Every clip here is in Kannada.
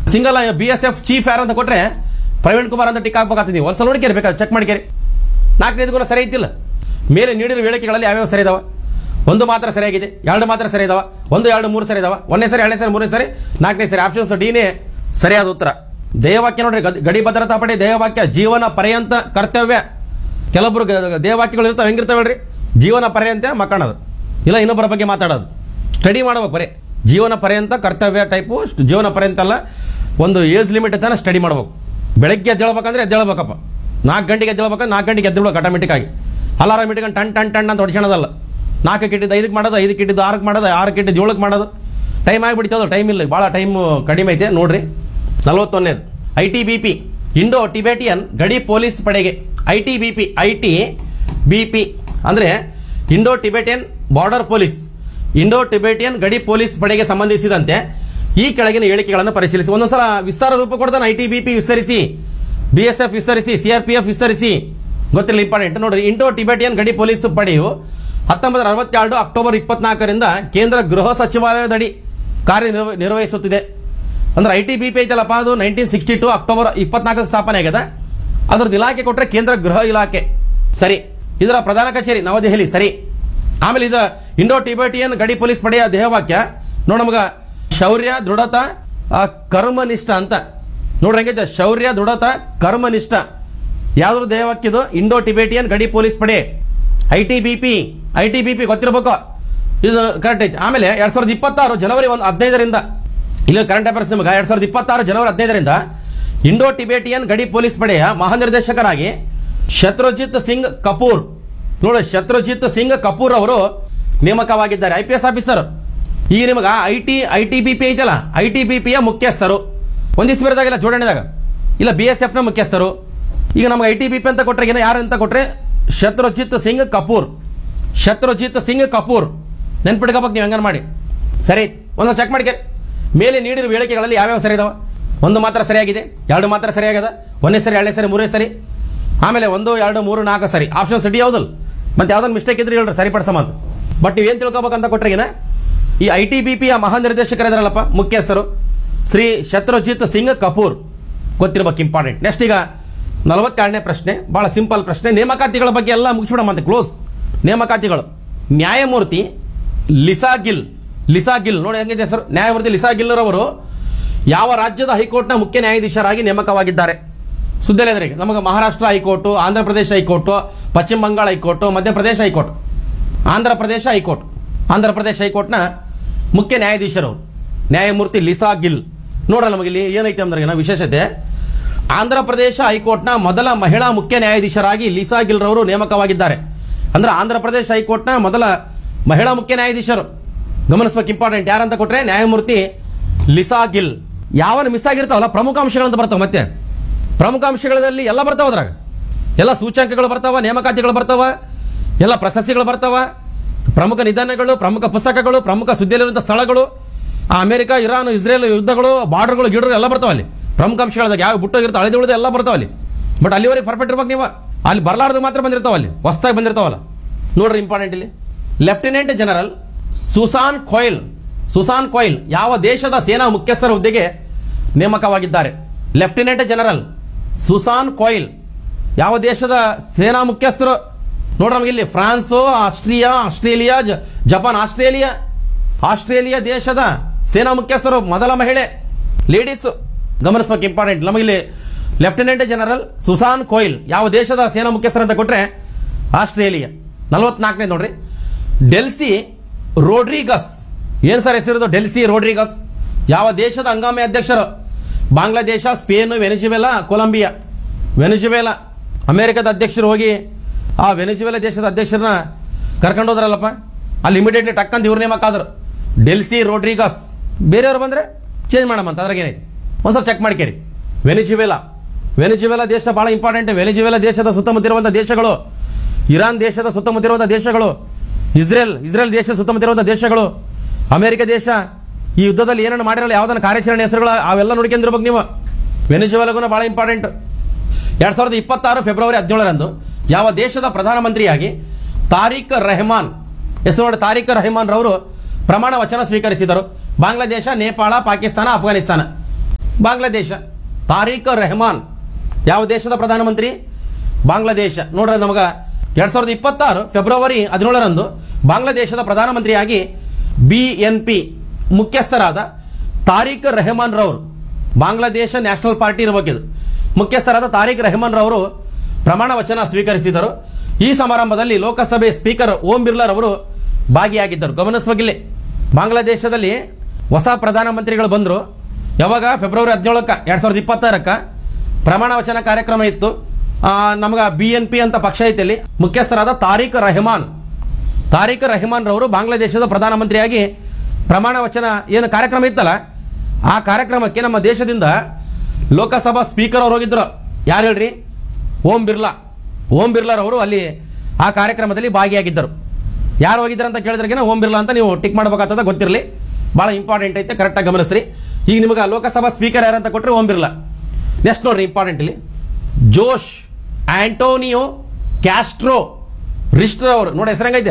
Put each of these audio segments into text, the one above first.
Single B S F chief ಯಾರು ಅಂತ ಕೊಟ್ರೆ ಪ್ರವೀಣ್ ಕುಮಾರ್ ಅಂತ ಟಿಕ್ ಹಾಕ್ಬೇಕಾಗ್ತದೆ ನೀವು ಒಂದ್ಸಲ ನೋಡಿಕೆ ಬೇಕಾದ್ರೆ ಚೆಕ್ ಮಾಡಿಕೆರಿ ನಾಲ್ಕನೇದು ಕೂಡ ಸರಿ ಐತಿಲ್ಲ ಮೇಲೆ ನೀಡಿರೋ ಹೇಳಿಕೆಗಳಲ್ಲಿ ಯಾವ್ಯಾವ ಸರಿ ಇದಾವ ಒಂದು ಮಾತ್ರ ಸರಿಯಾಗಿದೆ ಎರಡು ಮಾತ್ರ ಸರಿ ಇದಾವ ಒಂದು ಎರಡು ಮೂರು ಸರಿ ಇದಾವ ಒಂದನೇ ಸರಿ ಎರಡನೇ ಸರಿ ಮೂರನೇ ಸರಿ ನಾಲ್ಕನೇ ಸರಿ ಆಪ್ಷನ್ಸ್ ಡಿನೇ ಸರಿಯಾದ ಉತ್ತರ ದೇಹವಾಕ್ಯ ನೋಡ್ರಿ ಗದ್- ಗಡಿ ಭದ್ರತಾ ಪಡೆ ದೇಹವಾಕ್ಯ ಜೀವನ ಪರ್ಯಂತ ಕರ್ತವ್ಯ ಕೆಲವೊಬ್ರು ಗ- ದೇಹವಾಕ್ಯಗಳು ಇರ್ತಾವೆ ಹೆಂಗಿರ್ತಾವಲ್ರಿ ಜೀವನ ಪರ್ಯಂತ ಮಕ್ಕಳದು ಇಲ್ಲ ಇನ್ನೊಬ್ಬರ ಬಗ್ಗೆ ಮಾತಾಡೋದು ಸ್ಟಡಿ ಮಾಡ್ಬೇಕು ಬರೀ ಜೀವನ ಪರ್ಯಂತ ಕರ್ತವ್ಯ ಟೈಪು ಜೀವನ ಪರ್ಯಂತ ಅಲ್ಲ ಒಂದು ಏಜ್ ಲಿಮಿಟ್ ತನ ಸ್ಟಡಿ ಮಾಡ್ಬೇಕು ಬೆಳಗ್ಗೆ ಎದ್ದೇಳ್ಬೇಕಂದ್ರೆ ಎದ್ದೇಳ್ಬೇಕಪ್ಪ ನಾಲ್ಕು ಗಂಟೆಗೆ ಎದ್ದೇಳ್ಬೇಕಂದ್ರೆ ನಾಲ್ಕು ಗಂಟೆಗೆ ಎದ್ದೇಳ್ಬೇಕು ಆಟೋಮೆಟಿಕ್ ಆಗಿ ಅಲಾರಾಮ್ ಇಟ್ಕೊಂಡು ಟನ್ ಟನ್ ಟನ್ ಅಂತ ಹೊಡಿಸೋಣದಲ್ಲ ನಾಲ್ಕು ಕಿಟ್ಟಿದ್ದು ಐದಕ್ಕೆ ಮಾಡೋದು ಐದಕ್ಕೆ ಕಿಟ್ಟಿದ್ದು ಆರಕ್ಕೆ ಮಾಡೋದು ಆರು ಕಿಟ್ಟಿದ್ದು ಏಳಕ್ಕೆ ಮಾಡೋದು ಟೈಮ್ ಆಗಿಬಿಡ್ತದ ಟೈಮ್ ಇಲ್ಲ ಭಾಳ ಟೈಮ್ ಕಡಿಮೆ ಐತೆ ನೋಡ್ರಿ ನಲವತ್ತೊಂದನೇದು I T B P Indo Tibetan ಗಡಿ ಪೊಲೀಸ್ ಪಡೆಗೆ I T B P I T B P ಅಂದರೆ Indo Tibetan border police Indo Tibetan ಗಡಿ ಪೊಲೀಸ್ ಪಡೆಗೆ ಸಂಬಂಧಿಸಿದಂತೆ ಈ ಕೆಳಗಿನ ಹೇಳಿಕೆಗಳನ್ನು ಪರಿಶೀಲಿಸಿ ಒಂದೊಂದ್ಸಲ ವಿಸ್ತಾರ ರೂಪ ಕೊಡ್ತಾನೆ ಐ ಟಿ ಬಿ ಪಿ ವಿಸ್ತರಿಸಿ ಬಿ ಎಸ್ ಎಫ್ ವಿಸ್ತರಿಸಿ ಸಿಆರ್ಪಿಎಫ್ ವಿಸ್ತರಿಸಿ ಗೊತ್ತಿಲ್ಲ ಇಂಪಾರ್ಟೆಂಟ್ ನೋಡ್ರಿ ಇಂಡೋ ಟಿಬೇಟಿಯನ್ ಗಡಿ ಪೊಲೀಸ್ ಪಡೆಯು ಹತ್ತೊಂಬತ್ತು ಅರವತ್ತೆರಡು ಅಕ್ಟೋಬರ್ ಇಪ್ಪತ್ನಾಲ್ಕರಿಂದ ಕೇಂದ್ರ ಗೃಹ ಸಚಿವಾಲಯದಡಿ ಕಾರ್ಯನಿರ್ವ ನಿರ್ವಹಿಸುತ್ತಿದೆ ಅಂದ್ರೆ ಐ ಟಿ ಬಿ ಪಿ ಐತಲ್ಲಪ್ಪ ಅದು ನೈನ್ಟೀನ್ ಸಿಕ್ಸ್ಟಿ ಟು ಅಕ್ಟೋಬರ್ ಇಪ್ಪತ್ನಾಲ್ಕಕ್ಕೆ ಸ್ಥಾಪನೆ ಆಗಿದೆ ಅದ್ರದ್ದು ಇಲಾಖೆ ಕೊಟ್ಟರೆ ಕೇಂದ್ರ ಗೃಹ ಇಲಾಖೆ ಸರಿ ಇದರ ಪ್ರಧಾನ ಕಚೇರಿ ನವದೆಹಲಿ ಸರಿ ಆಮೇಲೆ ಇದು ಇಂಡೋ ಟಿಬೇಟಿಯನ್ ಗಡಿ ಪೊಲೀಸ್ ಪಡೆಯ ದೇಹವಾಕ್ಯ ನೋಡ ನಮಗ ಶೌರ್ಯ ದೃಢತ ಆ, ಕರ್ಮನಿಷ್ಠ ಅಂತ ನೋಡ್ರಿ ಹೆಂಗೈತೆ ಶೌರ್ಯ ದೃಢತ ಕರ್ಮನಿಷ್ಠ ಯಾವ್ದ್ರ ದೇಹವಾಕ್ಯ ಇದು ಇಂಡೋ ಟಿಬೇಟಿಯನ್ ಗಡಿ ಪೊಲೀಸ್ ಪಡೆ I T B P I T B P ಗೊತ್ತಿರಬೇಕು ಇದು ಕರೆಕ್ಟ್ ಐತಿ ಆಮೇಲೆ ಎರಡ್ ಸಾವಿರದ ಇಪ್ಪತ್ತಾರು ಜನವರಿ ಒಂದು ಹದಿನೈದರಿಂದ ಇಲ್ಲಿ ಕರೆಂಟ್ ಅಫೇರ್ಸ್ ನಿಮಗೆ ಎರಡ್ ಸಾವಿರದ ಇಪ್ಪತ್ತಾರು ಜನವರಿ ಹದಿನೈದರಿಂದ ಇಂಡೋ ಟಿಬೇಟಿಯನ್ ಗಡಿ ಪೊಲೀಸ್ ಪಡೆಯ ಮಹಾನಿರ್ದೇಶಕರಾಗಿ ಶತ್ರುಜಿತ್ ಸಿಂಗ್ ಕಪೂರ್ ನೋಡಿ ಶತ್ರುಜಿತ್ ಸಿಂಗ್ ಕಪೂರ್ ಅವರು ನೇಮಕವಾಗಿದ್ದಾರೆ ಐ ಪಿ ಎಸ್ ಆಫೀಸರ್ ಈಗ ನಿಮಗೆ I T I T B P ಐತಲ್ಲ ಐ ಟಿ ಬಿ ಪಿಯ ಮುಖ್ಯಸ್ಥರು ಒಂದಿಷ್ಟು ಬೇರೆದಾಗಿಲ್ಲ ಜೋಡಣೆದಾಗ ಇಲ್ಲ ಬಿ ಎಸ್ ಎಫ್ ನ ಮುಖ್ಯಸ್ಥರು ಈಗ ನಮ್ಗೆ ಐ ಟಿ ಬಿ ಪಿ ಅಂತ ಕೊಟ್ರೆ ಏನು ಯಾರು ಅಂತ ಕೊಟ್ರೆ ಶತ್ರುಜಿತ್ ಸಿಂಗ್ ಕಪೂರ್ ಶತ್ರುಜಿತ್ ಸಿಂಗ್ ಕಪೂರ್ ನೆನ್ಪಿಟ್ಕೋಬೇಕು ನೀವು ಹಂಗನ್ ಮಾಡಿ ಸರಿ ಒಂದು ಚೆಕ್ ಮಾಡಿಕೆ ಮೇಲೆ ನೀಡಿರುವ ಹೇಳಿಕೆಗಳಲ್ಲಿ ಯಾವ್ಯಾವ ಸರಿ ಇದಾವೆ ಒಂದು ಮಾತ್ರ ಸರಿಯಾಗಿದೆ ಎರಡು ಮಾತ್ರ ಸರಿಯಾಗಿದೆ ಒಂದನೇ ಸರಿ ಎರಡನೇ ಸರಿ ಮೂರನೇ ಸರಿ ಆಮೇಲೆ ಒಂದು ಎರಡು ಮೂರು ನಾಲ್ಕು ಸರಿ ಆಪ್ಷನ್ ಸಡಿ ಯಾವ್ದಲ್ಲ ಮತ್ತೆ ಯಾವ್ದೊಂದು ಮಿಸ್ಟೇಕ್ ಇದ್ರೆ ಹೇಳ್ರಿ ಸರಿಪಡಿಸಮ ಅಂತ ಬಟ್ ನೀವೇನು ತಿಳ್ಕೊಬೇಕಂತ ಕೊಟ್ರೆ ಏನ ಈ ಐ ಟಿ ಬಿ ಪಿಯ ಮಹಾನಿರ್ದೇಶಕರಿದಾರಲ್ಲಪ್ಪ ಮುಖ್ಯಸ್ಥರು ಶ್ರೀ ಶತ್ರುಜಿತ್ ಸಿಂಗ್ ಕಪೂರ್ ಗೊತ್ತಿರ್ಬೇಕು ಇಂಪಾರ್ಟೆಂಟ್ ನೆಕ್ಸ್ಟ್ ಈಗ ನಲವತ್ತೆರಡನೇ ಪ್ರಶ್ನೆ ಬಹಳ ಸಿಂಪಲ್ ಪ್ರಶ್ನೆ ನೇಮಕಾತಿಗಳ ಬಗ್ಗೆ ಎಲ್ಲ ಮುಗಿಸ್ಬಿಡಮ್ಮ ಅಂತ ಕ್ಲೋಸ್ ನೇಮಕಾತಿಗಳು ನ್ಯಾಯಮೂರ್ತಿ ಲಿಸಾ ಗಿಲ್ ಲಿಸಾ ಗಿಲ್ ನೋಡಿ ಹೆಂಗಿದೆ ಸರ್ ನ್ಯಾಯಮೂರ್ತಿ ಲಿಸಾ ಗಿಲ್ ರವರು ಯಾವ ರಾಜ್ಯದ ಹೈಕೋರ್ಟ್ನ ಮುಖ್ಯ ನ್ಯಾಯಾಧೀಶರಾಗಿ ನೇಮಕವಾಗಿದ್ದಾರೆ ಸುದ್ದಿಲ್ಲ ಎದುರಿಗೆ ನಮಗೆ Maharashtra high court Andhra Pradesh high court Paschima Bangala high court Madhya Pradesh high court Andhra Pradesh high court Andhra ಪ್ರದೇಶ ಹೈಕೋರ್ಟ್ನ ಮುಖ್ಯ ನ್ಯಾಯಾಧೀಶರು ನ್ಯಾಯಮೂರ್ತಿ ಲಿಸಾ ಗಿಲ್ ನೋಡಲ್ಲ ನಮಗೆ ಇಲ್ಲಿ ಏನೈತೆ ಅಂದ್ರೆ ಏನೋ ವಿಶೇಷತೆ ಆಂಧ್ರ ಪ್ರದೇಶ ಹೈಕೋರ್ಟ್ನ ಮೊದಲ ಮಹಿಳಾ ಮುಖ್ಯ ನ್ಯಾಯಾಧೀಶರಾಗಿ ಲಿಸಾ ಗಿಲ್ ರವರು ನೇಮಕವಾಗಿದ್ದಾರೆ ಅಂದ್ರೆ ಆಂಧ್ರ ಪ್ರದೇಶ ಹೈಕೋರ್ಟ್ನ ಮೊದಲ ಮಹಿಳಾ ಮುಖ್ಯ ನ್ಯಾಯಾಧೀಶರು ಗಮನಿಸ್ಬೇಕು ಇಂಪಾರ್ಟೆಂಟ್ ಯಾರಂತ ಕೊಟ್ರೆ ನ್ಯಾಯಮೂರ್ತಿ ಲಿಸಾ ಗಿಲ್ ಯಾವನ ಮಿಸ್ ಆಗಿರ್ತಾವಲ್ಲ ಪ್ರಮುಖ ಅಂಶಗಳಂತ ಬರ್ತಾವ ಮತ್ತೆ ಪ್ರಮುಖ ಅಂಶಗಳಲ್ಲಿ ಎಲ್ಲ ಬರ್ತಾವ ಅದ್ರಾಗ ಎಲ್ಲ ಸೂಚ್ಯಂಕಗಳು ಬರ್ತಾವ ನೇಮಕಾತಿಗಳು ಬರ್ತಾವ ಎಲ್ಲ ಪ್ರಶಸ್ತಿಗಳು ಬರ್ತಾವ ಪ್ರಮುಖ ನಿಧನಗಳು ಪ್ರಮುಖ ಪುಸ್ತಕಗಳು ಪ್ರಮುಖ ಸುದ್ದಿಯಲ್ಲಿರುವಂತಹ ಸ್ಥಳಗಳು ಆ ಅಮೆರಿಕ ಇರಾನ್ ಇಸ್ರೇಲ್ ಯುದ್ಧಗಳು ಬಾರ್ಡರ್ಗಳು ಗಿಡಗಳು ಎಲ್ಲ ಬರ್ತಾವ ಅಲ್ಲಿ ಪ್ರಮುಖ ಅಂಶಗಳದಾಗ ಯಾವ ಬಿಟ್ಟೋಗಿರ್ತಾವ ಹಳೆದು ಉಳಿದ ಎಲ್ಲ ಬರ್ತಾವ ಅಲ್ಲಿ ಬಟ್ ಅಲ್ಲಿವರೆಗೆ ಪರ್ಫೆಕ್ಟ್ ಇರ್ಬೇಕು ನೀವು ಅಲ್ಲಿ ಬರಲಾರ್ದು ಮಾತ್ರ ಬಂದಿರ್ತಾವ ಅಲ್ಲಿ ಹೊಸದಾಗಿ ಬಂದಿರ್ತಾವಲ್ಲ ನೋಡ್ರಿ ಇಂಪಾರ್ಟೆಂಟ್ ಇಲ್ಲಿ lieutenant general Susan Coyle Susan Coyle ಯಾವ ದೇಶದ ಸೇನಾ ಮುಖ್ಯಸ್ಥರ ಹುದ್ದೆಗೆ ನೇಮಕವಾಗಿದ್ದಾರೆ ಲೆಫ್ಟಿನೆಂಟ್ ಜನರಲ್ ಸುಸಾನ್ ಕೊಯ್ಲ್ ಯಾವ ದೇಶದ ಸೇನಾ ಮುಖ್ಯಸ್ಥರು ನೋಡ್ರಿ ನಮಗೆ ಇಲ್ಲಿ ಫ್ರಾನ್ಸು ಆಸ್ಟ್ರಿಯಾ ಆಸ್ಟ್ರೇಲಿಯಾ ಜ- ಜಪಾನ್ ಆಸ್ಟ್ರೇಲಿಯಾ ಆಸ್ಟ್ರೇಲಿಯಾ ದೇಶದ ಸೇನಾ ಮುಖ್ಯಸ್ಥರು ಮೊದಲ ಮಹಿಳೆ ಲೇಡೀಸ್ ಗಮನಿಸ್ಬೇಕು ಇಂಪಾರ್ಟೆಂಟ್ ನಮಗಿಲ್ಲಿ ಲೆಫ್ಟಿನೆಂಟ್ ಜನರಲ್ ಸುಸಾನ್ ಕೊಯ್ಲ್ ಯಾವ ದೇಶದ ಸೇನಾ ಮುಖ್ಯಸ್ಥರು ಅಂತ ಕೊಟ್ರೆ ಆಸ್ಟ್ರೇಲಿಯಾ ನಲವತ್ನಾಲ್ಕನೇ ನೋಡ್ರಿ ಡೆಲ್ಸಿ ರೋಡ್ರಿಗಸ್ ಏನ್ ಸರ್ ಹೆಸರಿದು ಡೆಲ್ಸಿ ರೋಡ್ರಿಗಸ್ ಯಾವ ದೇಶದ ಹಂಗಾಮಿ ಅಧ್ಯಕ್ಷರು Bangladesh Spain Venezuela Colombia Venezuela ಅಮೆರಿಕದ ಅಧ್ಯಕ್ಷರು ಹೋಗಿ ಆ ವೆನಿಜುವೆಲಾ ದೇಶದ ಅಧ್ಯಕ್ಷರನ್ನ ಕರ್ಕೊಂಡು ಹೋದ್ರಲ್ಲಪ್ಪ ಅಲ್ಲಿ ಇಮಿಡಿಯೇಟ್ಲಿ ಟಕ್ಕಂತ ಇವ್ರ ನೇಮಕ ಆದ್ರು ಡೆಲ್ಸಿ ರೋಡ್ರಿಗಸ್ ಬೇರೆಯವ್ರು ಬಂದ್ರೆ ಚೇಂಜ್ ಮಾಡಮ್ಮ ಅಂತ ಅದ್ರಾಗ ಏನೈತಿ ಒಂದ್ಸಲ ಚೆಕ್ ಮಾಡ್ಕೇರಿ ವೆನಿಜುವೆಲಾ ವೆನಿಜುವೆಲಾ ದೇಶ ಬಹಳ ಇಂಪಾರ್ಟೆಂಟ್ ವೆನಿಜುವೆಲಾ ದೇಶದ ಸುತ್ತಮುತ್ತ ಇರುವಂತಹ ದೇಶಗಳು ಇರಾನ್ ದೇಶದ ಸುತ್ತಮುತ್ತ ಇರುವಂತಹ ದೇಶಗಳು ಇಸ್ರೇಲ್ ಇಸ್ರೇಲ್ ದೇಶದ ಸುತ್ತಮುತ್ತ ಇರುವಂತಹ ದೇಶಗಳು ಅಮೆರಿಕ ದೇಶ ಈ ಯುದ್ಧದಲ್ಲಿ ಏನನ್ನು ಮಾಡಿರಲ್ಲ ಯಾವ್ದನ್ನ ಕಾರ್ಯಾಚರಣೆ ಹೆಸರುಗಳು ಅವೆಲ್ಲ ನೋಡ್ಕೊಂಡಿರ್ಬೇಕು ನೀವು ವೆನಿಜುವೆಲಾಗೂ ಬಹಳ ಇಂಪಾರ್ಟೆಂಟ್ ಎರಡ್ ಸಾವಿರದ ಇಪ್ಪತ್ತಾರು ಫೆಬ್ರವರಿ ಹದಿನೇಳರಂದು ಯಾವ ದೇಶದ ಪ್ರಧಾನಮಂತ್ರಿಯಾಗಿ ತಾರಿಕ್ ರೆಹಮಾನ್ ಹೆಸರು ನೋಡಿ ತಾರಿಕ್ ರೆಹಮಾನ್ ರವರು ಪ್ರಮಾಣ ವಚನ ಸ್ವೀಕರಿಸಿದರು ಬಾಂಗ್ಲಾದೇಶ ನೇಪಾಳ ಪಾಕಿಸ್ತಾನ ಅಫ್ಘಾನಿಸ್ತಾನ ಬಾಂಗ್ಲಾದೇಶ ತಾರೀಖ್ ರೆಹಮಾನ್ ಯಾವ ದೇಶದ ಪ್ರಧಾನಮಂತ್ರಿ ಬಾಂಗ್ಲಾದೇಶ ನೋಡ್ರಿ ನಮಗ ಎರಡ್ ಸಾವಿರದ ಇಪ್ಪತ್ತಾರು ಫೆಬ್ರವರಿ ಹದಿನೇಳರಂದು ಬಾಂಗ್ಲಾದೇಶದ ಪ್ರಧಾನಮಂತ್ರಿಯಾಗಿ ಬಿ ಎನ್ ಪಿ ಮುಖ್ಯಸ್ಥರಾದ ತಾರೀಖ್ ರೆಹಮಾನ್ ರವರು ಬಾಂಗ್ಲಾದೇಶ ನ್ಯಾಷನಲ್ ಪಾರ್ಟಿ ಇರಬೇಕಿದು ಮುಖ್ಯಸ್ಥರಾದ ತಾರೀಖ್ ರೆಹಮಾನ್ ರವರು ಪ್ರಮಾಣ ವಚನ ಸ್ವೀಕರಿಸಿದರು ಈ ಸಮಾರಂಭದಲ್ಲಿ ಲೋಕಸಭೆ ಸ್ಪೀಕರ್ ಓಂ ಬಿರ್ಲಾ ರವರು ಭಾಗಿಯಾಗಿದ್ದರು ಗಮನಿಸುವಾಗಿಲ್ಲಿ ಬಾಂಗ್ಲಾದೇಶದಲ್ಲಿ ಹೊಸ ಪ್ರಧಾನಮಂತ್ರಿಗಳು ಬಂದರು ಯಾವಾಗ ಫೆಬ್ರವರಿ ಹದಿನೇಳಕ್ಕೆ ಎರಡ್ ಸಾವಿರದ ಇಪ್ಪತ್ತಾರಕ್ಕೆ ಪ್ರಮಾಣ ವಚನ ಕಾರ್ಯಕ್ರಮ ಇತ್ತು ನಮ್ಗೆ ಬಿ ಎನ್ ಪಿ ಅಂತ ಪಕ್ಷ ಐತಿ ಅಲ್ಲಿ ಮುಖ್ಯಸ್ಥರಾದ ತಾರೀಖ್ ರೆಹಮಾನ್ ತಾರೀಖ್ ರೆಹಮಾನ್ ರವರು ಬಾಂಗ್ಲಾದೇಶದ ಪ್ರಧಾನಮಂತ್ರಿಯಾಗಿ ಪ್ರಮಾಣ ವಚನ ಏನು ಕಾರ್ಯಕ್ರಮ ಇತ್ತಲ್ಲ ಆ ಕಾರ್ಯಕ್ರಮಕ್ಕೆ ನಮ್ಮ ದೇಶದಿಂದ ಲೋಕಸಭಾ ಸ್ಪೀಕರ್ ಅವರು ಹೋಗಿದ್ರು ಯಾರು ಹೇಳ್ರಿ ಓಂ ಬಿರ್ಲಾ ಓಂ ಬಿರ್ಲಾರವರು ಅಲ್ಲಿ ಆ ಕಾರ್ಯಕ್ರಮದಲ್ಲಿ ಭಾಗಿಯಾಗಿದ್ದರು ಯಾರು ಹೋಗಿದ್ರು ಅಂತ ಕೇಳಿದ್ರೆಗಿನ ಓಂ ಬಿರ್ಲಾ ಅಂತ ನೀವು ಟಿಕ್ ಮಾಡಬೇಕಾಗ್ತದ ಗೊತ್ತಿರಲಿ ಬಹಳ ಇಂಪಾರ್ಟೆಂಟ್ ಐತೆ ಕರೆಕ್ಟಾಗಿ ಗಮನಿಸ್ರಿ ಈಗ ನಿಮಗೆ ಲೋಕಸಭಾ ಸ್ಪೀಕರ್ ಯಾರಂತ ಕೊಟ್ಟರೆ ಓಂ ಬಿರ್ಲಾ ನೆಕ್ಸ್ಟ್ ನೋಡ್ರಿ ಇಂಪಾರ್ಟೆಂಟ್ ಇಲ್ಲಿ ಜೋಶ್ ಆಂಟೋನಿಯೋ ಕ್ಯಾಸ್ಟ್ರೋ ರಿಸ್ಟ್ರ್ ಅವರು ನೋಡಿ ಹೆಸರಂಗೈತೆ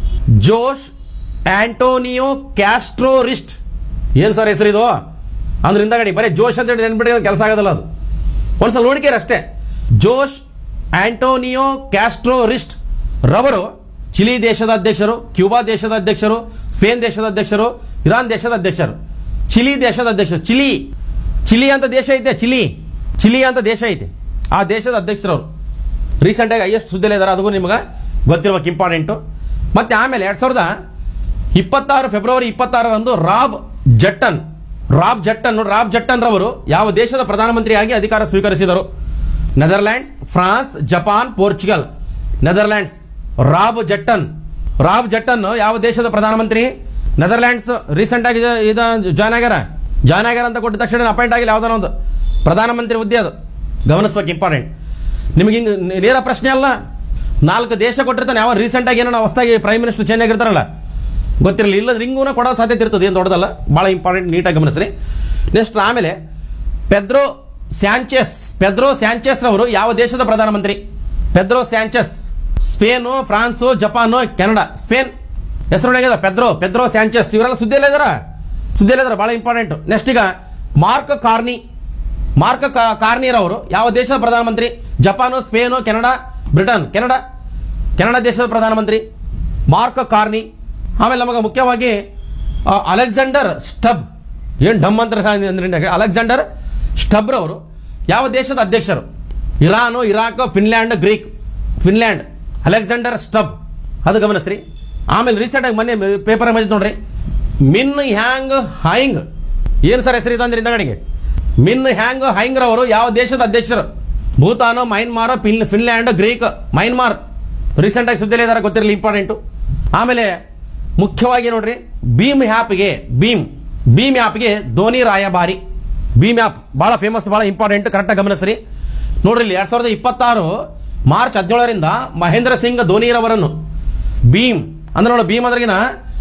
ಜೋಶ್ ಆಂಟೋನಿಯೋ ಕ್ಯಾಸ್ಟ್ರೋ ರಿಸ್ಟ್ ಏನು ಸರ್ ಹೆಸರಿದು ಅಂದ್ರೆ ಹಿಂದಗಡಿ ಬರೀ ಜೋಶ್ ಅಂತ ಹೇಳಿ ನೆನ್ಬಿಟ್ಟಿದ್ರೆ ಕೆಲಸ ಆಗೋದಿಲ್ಲ ಅದು ಒಂದ್ಸಲ ನೋಡಿಕೆ ಅಷ್ಟೇ ಜೋಶ್ ಆಂಟೋನಿಯೋ ಕ್ಯಾಸ್ಟ್ರೋ ರಿಸ್ಟ್ ರವರು ಚಿಲಿ ದೇಶದ ಅಧ್ಯಕ್ಷರು ಕ್ಯೂಬಾ ದೇಶದ ಅಧ್ಯಕ್ಷರು ಸ್ಪೇನ್ ದೇಶದ ಅಧ್ಯಕ್ಷರು ಇರಾನ್ ದೇಶದ ಅಧ್ಯಕ್ಷರು ಚಿಲಿ ದೇಶದ ಅಧ್ಯಕ್ಷರು ಚಿಲಿ ಚಿಲಿ ಅಂತ ದೇಶ ಐತೆ ಚಿಲಿ ಚಿಲಿ ಅಂತ ದೇಶ ಐತೆ ಆ ದೇಶದ ಅಧ್ಯಕ್ಷರವರು ರೀಸೆಂಟಾಗಿ ಹೈಯೆಸ್ಟ್ ಸುದ್ದಿಯಲ್ಲಿ ಇದ್ದಾರೆ ಅದಕ್ಕೂ ನಿಮ್ಗೆ ಗೊತ್ತಿರ್ಬೇಕು ಇಂಪಾರ್ಟೆಂಟು ಮತ್ತೆ ಆಮೇಲೆ ಎರಡ್ ಸಾವಿರದ ಇಪ್ಪತ್ತಾರು ಫೆಬ್ರವರಿ ಇಪ್ಪತ್ತಾರರಂದು ರಾಬ್ ಜಟ್ಟನ್ ರಾಬ್ ಜಟ್ಟನ್ ನೋಡಿ, ರಾಬ್ ಜಟ್ಟನ್ ರವರು ಯಾವ ದೇಶದ ಪ್ರಧಾನಮಂತ್ರಿಯಾಗಿ ಅಧಿಕಾರ ಸ್ವೀಕರಿಸಿದರು Netherlands France Japan Portugal Netherlands Rob Jetten Rob Jetten ಯಾವ ದೇಶದ ಪ್ರಧಾನಮಂತ್ರಿ ನೆದರ್ಲ್ಯಾಂಡ್ಸ್ ರೀಸೆಂಟ್ ಆಗಿ ಇದು ಜಾಯ್ನ್ ಆಗ್ಯಾರ ಜಾಯ್ನ್ ಆಗ್ಯಾರ ಅಂತ ಕೊಟ್ಟ ತಕ್ಷಣ ಅಪಾಯಿಂಟ್ ಆಗಿಲ್ಲ ಯಾವ್ದಾನ ಒಂದು ಪ್ರಧಾನಮಂತ್ರಿ ಹುದ್ದೆ ಅದು ಗಮನಿಸ್ಬೇಕು ಇಂಪಾರ್ಟೆಂಟ್ ನಿಮಗೆ ಹಿಂಗೆ ನೇರ ಪ್ರಶ್ನೆ ಅಲ್ಲ ನಾಲ್ಕು ದೇಶ ಕೊಟ್ಟಿರ್ತಾನೆ ಯಾವ ರೀಸೆಂಟ್ ಆಗಿ ಏನೋ ಹೊಸದಾಗಿ ಪ್ರೈಮ್ ಮಿನಿಸ್ಟರ್ ಚೇಂಜ್ ಆಗಿರ್ತಾರಲ್ಲ ಗೊತ್ತಿರಲಿಲ್ಲ ಇಲ್ಲದ ರಿಂಗೂನ ಕೊಡೋ ಸಾಧ್ಯತೆ ಇರ್ತದೆ ಏನು ದೊಡ್ಡದಲ್ಲ ಭಾಳ ಇಂಪಾರ್ಟೆಂಟ್ ನೀಟಾಗಿ ಗಮನಿಸ್ರಿ ನೆಕ್ಸ್ಟ್ ಆಮೇಲೆ ಪೆದ್ರೋ ಸ್ಯಾಂಚೆಸ್ ಪೆದ್ರೋ ಸ್ಯಾಂಚೆಸ್ ರವರು ಯಾವ ದೇಶದ ಪ್ರಧಾನಮಂತ್ರಿ Pedro Sanchez Spain France Japan Canada Spain ಹೆಸರು ಆಗ್ಯದ ಪೆದ್ರೋ ಪೆದ್ರೋ ಸ್ಯಾಂಚೆಸ್ ಇವರೆಲ್ಲ ಸುದ್ದಿಯಲ್ಲೇ ಇದಾರ ಸುದ್ದಿಯಲ್ಲೇ ಇದಾರೆ ಭಾಳ ಇಂಪಾರ್ಟೆಂಟ್ ನೆಕ್ಸ್ಟ್ ಈಗ ಮಾರ್ಕ್ ಕಾರ್ನಿ ಮಾರ್ಕ್ ಕಾ- ಕಾರ್ನಿಯರ್ ಅವರು ಯಾವ ದೇಶದ ಪ್ರಧಾನಮಂತ್ರಿ Japan Spain Canada Britain Canada Canada ದೇಶದ ಪ್ರಧಾನಮಂತ್ರಿ ಮಾರ್ಕ್ ಕಾರ್ನಿ ಆಮೇಲೆ ನಮಗೆ ಮುಖ್ಯವಾಗಿ ಆ, ಅಲೆಕ್ಸಾಂಡರ್ ಸ್ಟಬ್ ಏನು ಡಮ್ ಅಂತ ಅಂದ್ರೆ ಅಲೆಕ್ಸಾಂಡರ್ ಸ್ಟಬ್ ರವರು ಯಾವ ದೇಶದ ಅಧ್ಯಕ್ಷರು Iran Iraq Finland Greek Finland Alexander Stubb ಅದು ಗಮನಿಸ್ರಿ ಆಮೇಲೆ ರೀಸೆಂಟ್ ಆಗಿ ಮೊನ್ನೆ ಪೇಪರ್ ಬಂದಿತ್ತು ನೋಡ್ರಿ ಮಿನ್ ಹ್ಯಾಂಗ್ ಹೈಂಗ್ ಏನು ಸರ್ ಹೆಸರು ಇದಂದ್ರೆ ಹಿಂದಗಡೆಗೆ ಮಿನ್ ಹ್ಯಾಂಗ್ ಹೈಂಗ್ ರವರು ಯಾವ ದೇಶದ ಅಧ್ಯಕ್ಷರು ಭೂತಾನು ಮೈನ್ಮಾರ್ ಫಿನ್ ಫಿನ್ಲ್ಯಾಂಡ್ ಗ್ರೀಕ್ ಮೈನ್ಮಾರ್ ರೀಸೆಂಟ್ ಆಗಿ ಸುದ್ದಿಯಲ್ಲಿ ಇದಾರೆ ಗೊತ್ತಿರಲಿ ಇಂಪಾರ್ಟೆಂಟು ಆಮೇಲೆ ಮುಖ್ಯವಾಗಿ ನೋಡ್ರಿ ಭೀಮ್ ಹ್ಯಾಪ್ಗೆ ಭೀಮ್ ಭೀಮ್ ಆ್ಯಪ್ಗೆ ಧೋನಿ ರಾಯಭಾರಿ ಭೀಮ್ ಆ್ಯಪ್ ಬಹಳ ಫೇಮಸ್ ಬಹಳ ಇಂಪಾರ್ಟೆಂಟ್ ಕರೆಕ್ಟಾಗಿ ಗಮನಿಸ್ರಿ ನೋಡ್ರಿ ಇಲ್ಲಿ ಎರಡ್ ಸಾವಿರದ ಇಪ್ಪತ್ತಾರು ಮಾರ್ಚ್ ಹದಿನೇಳರಿಂದ ಮಹೇಂದ್ರ ಸಿಂಗ್ ಧೋನಿರವರನ್ನು ಭೀಮ್ ಅಂದ್ರೆ ನೋಡಿ ಭೀಮ್ ಅಂದ್ರಗಿನ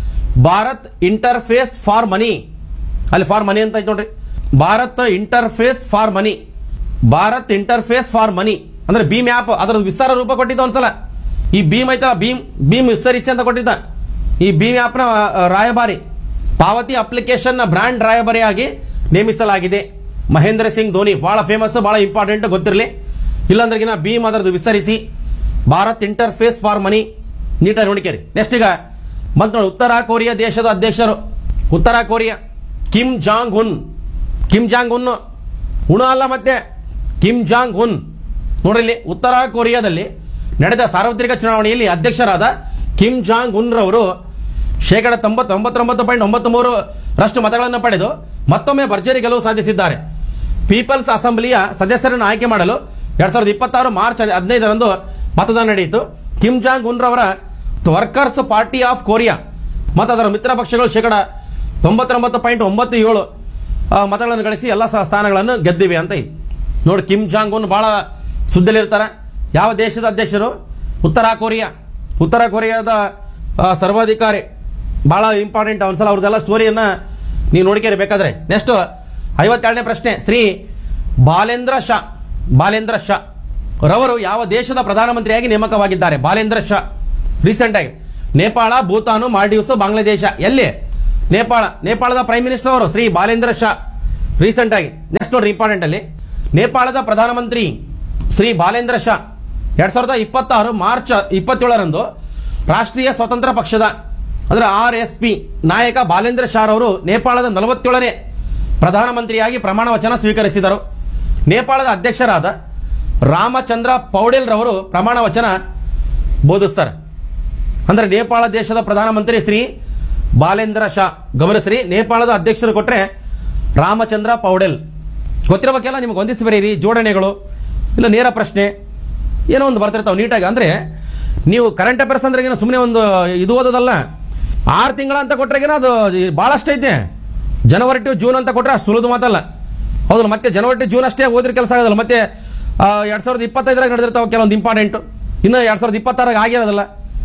ಭಾರತ್ ಇಂಟರ್ಫೇಸ್ ಫಾರ್ ಮನಿ ಅಲ್ಲಿ ಫಾರ್ ಮನಿ ಅಂತ ಐತೆ ನೋಡ್ರಿ Bharat interface for money Bharat interface for money ಅಂದ್ರೆ ಭೀಮ್ ಆ್ಯಪ್ ಅದರ ವಿಸ್ತಾರ ರೂಪ ಕೊಟ್ಟಿದ್ದ ಒಂದ್ಸಲ ಈ ಭೀಮ್ ಐತ ಭೀಮ್ ಭೀಮ್ ವಿಸ್ತರಿಸಿ ಅಂತ ಕೊಟ್ಟಿದ್ದ ಈ ಭೀಮ್ ಆ್ಯಪ್ನ ರಾಯಭಾರಿ ಪಾವತಿ ಅಪ್ಲಿಕೇಶನ್ ಬ್ರ್ಯಾಂಡ್ ರಾಯಭಾರಿಯಾಗಿ ನೇಮಿಸಲಾಗಿದೆ ಮಹೇಂದ್ರ ಸಿಂಗ್ ಧೋನಿ ಬಹಳ ಫೇಮಸ್ ಬಹಳ ಇಂಪಾರ್ಟೆಂಟ್ ಗೊತ್ತಿರಲಿ ಇಲ್ಲಾಂದ್ರೆಗಿನ ಭೀಮ್ ಅದರದ್ದು ವಿಸ್ತರಿಸಿ ಭಾರತ್ ಇಂಟರ್ಫೇಸ್ ಫಾರ್ ಮನಿ ನೀಟಾಗಿ ನೋಡಿಕೇರಿ ನೆಕ್ಸ್ಟ್ ಈಗ ಬಂತ ನೋಡಿ ಉತ್ತರ ಕೊರಿಯಾ ದೇಶದ ಅಧ್ಯಕ್ಷರು ಉತ್ತರ Korea Kim Jong Un Kim Jong Un ಉಣ ಅಲ್ಲ ಮತ್ತೆ ಕಿಮ್ ಜಾಂಗ್ ಉನ್ ನೋಡ್ರಿ ಇಲ್ಲಿ ಉತ್ತರ ಕೊರಿಯಾದಲ್ಲಿ ನಡೆದ ಸಾರ್ವತ್ರಿಕ ಚುನಾವಣೆಯಲ್ಲಿ ಅಧ್ಯಕ್ಷರಾದ ಕಿಮ್ ಜಾಂಗ್ ಉನ್ ರವರು ಶೇಕಡ ತೊಂಬತ್ತೊಂಬತ್ತೊಂಬತ್ತು ಪಾಯಿಂಟ್ ಒಂಬತ್ತು ಮೂರು ರಷ್ಟು ಮತಗಳನ್ನು ಪಡೆದು ಮತ್ತೊಮ್ಮೆ ಭರ್ಜರಿ ಗೆಲುವು ಸಾಧಿಸಿದ್ದಾರೆ ಪೀಪಲ್ಸ್ ಅಸೆಂಬ್ಲಿಯ ಸದಸ್ಯರನ್ನು ಆಯ್ಕೆ ಮಾಡಲು ಎರಡ್ ಸಾವಿರದ ಇಪ್ಪತ್ತಾರು ಮಾರ್ಚ್ ಹದಿನೈದರಂದು ಮತದಾನ ನಡೆಯಿತು ಕಿಮ್ ಜಾಂಗ್ ಉನ್ ರವರ ವರ್ಕರ್ಸ್ ಪಾರ್ಟಿ ಆಫ್ ಕೊರಿಯಾ ಮತ್ತು ಅದರ ಮಿತ್ರ ಪಕ್ಷಗಳು ಶೇಕಡ ತೊಂಬತ್ತೊಂಬತ್ತು ಪಾಯಿಂಟ್ ಒಂಬತ್ತು ಏಳು ಆ, ಮತಗಳನ್ನು ಗಳಿಸಿ ಎಲ್ಲ ಸ- ಸ್ಥಾನಗಳನ್ನು ಗೆದ್ದಿವೆ ಅಂತ ಇದೆ ನೋಡಿ ಕಿಮ್ ಜಾಂಗ್ ಉನ್ ಬಹಳ ಸುದ್ದಿಲಿರ್ತಾರೆ ಯಾವ ದೇಶದ ಅಧ್ಯಕ್ಷರು ಉತ್ತರ ಕೊರಿಯಾ ಉತ್ತರ ಕೊರಿಯಾದ ಆ, ಸರ್ವಾಧಿಕಾರಿ ಬಹಳ ಇಂಪಾರ್ಟೆಂಟ್ ಒಂದ್ಸಲ ಅವ್ರದ್ದೆಲ್ಲ ಸ್ಟೋರಿಯನ್ನ ನೀವು ನೋಡ್ಕೇರಿ ಬೇಕಾದ್ರೆ ನೆಕ್ಸ್ಟ್ ಐವತ್ತೆರಡನೇ ಪ್ರಶ್ನೆ ಶ್ರೀ ಬಾಲೇಂದ್ರ ಶಾ ಬಾಲೇಂದ್ರ ಶಾ ರವರು ಯಾವ ದೇಶದ ಪ್ರಧಾನಮಂತ್ರಿಯಾಗಿ ನೇಮಕವಾಗಿದ್ದಾರೆ ಬಾಲೇಂದ್ರ ಶಾ ರೀಸೆಂಟ್ ಆಗಿ ನೇಪಾಳ ಭೂತಾನು ಮಾಲ್ಡೀವ್ಸ್ ಬಾಂಗ್ಲಾದೇಶ ಎಲ್ಲಿ ನೇಪಾಳ ನೇಪಾಳದ ಪ್ರೈಮ್ ಮಿನಿಸ್ಟರ್ ಅವರು ಶ್ರೀ ಬಾಲೇಂದ್ರ ಶಾ ರೀಸೆಂಟ್ ಆಗಿ ನೆಕ್ಸ್ಟ್ ನೆಕ್ಸ್ಟ್ ನೋಡ್ರಿ ಇಂಪಾರ್ಟೆಂಟ್ ಅಲ್ಲಿ ನೇಪಾಳದ ಪ್ರಧಾನಮಂತ್ರಿ ಶ್ರೀ ಬಾಲೇಂದ್ರ ಶಾ ಎರಡ್ ಸಾವಿರದ ಇಪ್ಪತ್ತಾರು ಮಾರ್ಚ್ ಇಪ್ಪತ್ತೇಳರಂದು ರಾಷ್ಟ್ರೀಯ ಸ್ವತಂತ್ರ ಪಕ್ಷದ ಅಂದ್ರೆ ಆರ್ ಎಸ್ ಪಿ ನಾಯಕ ಬಾಲೇಂದ್ರ ಶಾ ಅವರು ನೇಪಾಳದ ನಲವತ್ತೇಳನೇ ಪ್ರಧಾನಮಂತ್ರಿಯಾಗಿ ಪ್ರಮಾಣ ವಚನ ಸ್ವೀಕರಿಸಿದರು ನೇಪಾಳದ ಅಧ್ಯಕ್ಷರಾದ ರಾಮಚಂದ್ರ ಪೌಡೆಲ್ ರವರು ಪ್ರಮಾಣ ವಚನ ಬೋಧಿಸ್ತಾರೆ ಅಂದ್ರೆ ನೇಪಾಳ ದೇಶದ ಪ್ರಧಾನಮಂತ್ರಿ ಶ್ರೀ ಬಾಲೇಂದ್ರ ಶಾ ಗಮನಿಸ್ರಿ ನೇಪಾಳದ ಅಧ್ಯಕ್ಷರು ಕೊಟ್ರೆ ರಾಮಚಂದ್ರ ಪೌಡೆಲ್ ಗೊತ್ತಿರಬೇಕೆಲ್ಲ ನಿಮ್ಗೆ ಹೊಂದಿಸಿ ಬರೀರಿ ಜೋಡಣೆಗಳು ಇಲ್ಲ ನೇರ ಪ್ರಶ್ನೆ ಏನೋ ಒಂದು ಬರ್ತಿರ್ತಾವೆ ನೀಟಾಗಿ ಅಂದ್ರೆ ನೀವು ಕರೆಂಟ್ ಅಫೇರ್ಸ್ ಅಂದ್ರೆ ಏನೋ ಸುಮ್ಮನೆ ಒಂದು ಇದು ಓದೋದಲ್ಲ ಆರು ತಿಂಗಳ ಅಂತ ಕೊಟ್ರೆಗೇನ ಅದು ಭಾಳಷ್ಟು ಐತೆ ಜನವರಿ ಟು ಜೂನ್ ಅಂತ ಕೊಟ್ರೆ ಅಷ್ಟು ಸುಲಿದು ಮಾತಲ್ಲ ಹೌದಲ್ಲ ಮತ್ತೆ ಜನವರಿ ಟು ಜೂನ್ ಅಷ್ಟೇ ಓದಿರ ಕೆಲಸ ಆಗೋದಲ್ಲ ಮತ್ತೆ ಎರಡು ಸಾವಿರದ ಇಪ್ಪತ್ತೈದರಾಗ ನಡೆದಿರ್ತಾವೆ ಕೆಲವೊಂದು ಇಂಪಾರ್ಟೆಂಟು ಇನ್ನು ಎರಡು ಸಾವಿರದ ಇಪ್ಪತ್ತಾರಾಗ ಆಗಿರೋದಲ್ಲ